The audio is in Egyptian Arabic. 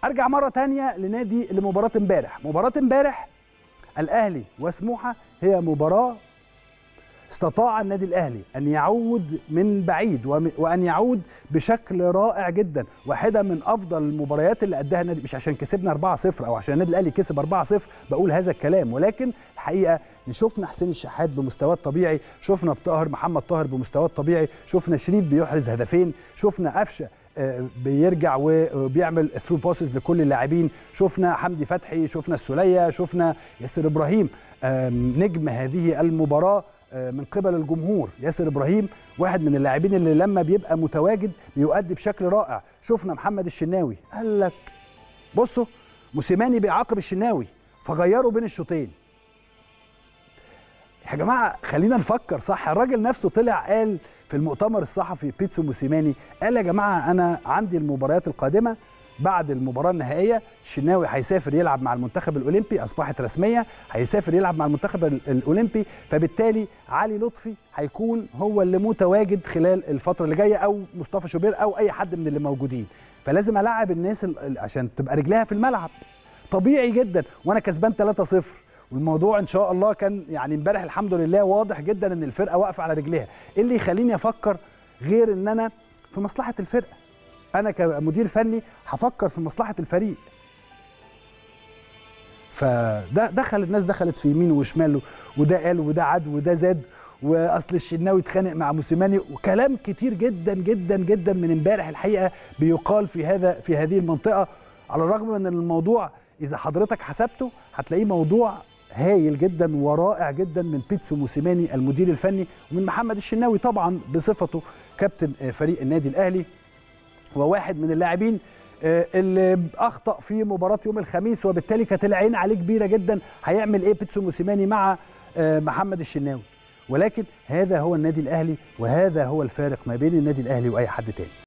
ارجع مره تانية لنادي لمباراه امبارح مباراه امبارح الاهلي وسموحه هي مباراه استطاع النادي الاهلي ان يعود من بعيد وم- وان يعود بشكل رائع جدا واحده من افضل المباريات اللي اداها النادي مش عشان كسبنا 4-0 او عشان النادي الاهلي كسب 4-0 بقول هذا الكلام ولكن الحقيقه شفنا حسين الشحات بمستواه الطبيعي شفنا طاهر محمد طاهر بمستواه الطبيعي شفنا شريف بيحرز هدفين شفنا قفشه آه، بيرجع وبيعمل ثرو باسز لكل اللاعبين شفنا حمدي فتحي شفنا السوليه شفنا ياسر ابراهيم آم، نجم هذه المباراه آه، من قبل الجمهور ياسر ابراهيم واحد من اللاعبين اللي لما بيبقى متواجد بيؤدي بشكل رائع شفنا محمد الشناوي قال لك بصوا موسيماني بيعاقب الشناوي فغيروا بين الشوطين يا جماعه خلينا نفكر صح الراجل نفسه طلع قال في المؤتمر الصحفي بيتسو موسيماني قال يا جماعه انا عندي المباريات القادمه بعد المباراه النهائيه الشناوي هيسافر يلعب مع المنتخب الاولمبي اصبحت رسميه هيسافر يلعب مع المنتخب ال- الاولمبي فبالتالي علي لطفي هيكون هو اللي متواجد خلال الفتره اللي جايه او مصطفى شوبير او اي حد من اللي موجودين فلازم العب الناس ال- ال- عشان تبقى رجليها في الملعب طبيعي جدا وانا كسبان 3-0 والموضوع ان شاء الله كان يعني امبارح الحمد لله واضح جدا ان الفرقه واقفه على رجليها ايه اللي يخليني افكر غير ان انا في مصلحه الفرقه انا كمدير فني هفكر في مصلحه الفريق فده دخل الناس دخلت في يمين وشمال وده قال وده عاد وده زاد واصل الشناوي اتخانق مع موسيماني وكلام كتير جدا جدا جدا من امبارح الحقيقه بيقال في هذا في هذه المنطقه على الرغم من ان الموضوع اذا حضرتك حسبته هتلاقيه موضوع هايل جدا ورائع جدا من بيتسو موسيماني المدير الفني ومن محمد الشناوي طبعا بصفته كابتن آه، فريق النادي الاهلي وواحد من اللاعبين آه، اللي اخطا في مباراه يوم الخميس وبالتالي كانت العين عليه كبيره جدا هيعمل ايه بيتسو موسيماني مع آه، محمد الشناوي ولكن هذا هو النادي الاهلي وهذا هو الفارق ما بين النادي الاهلي واي حد تاني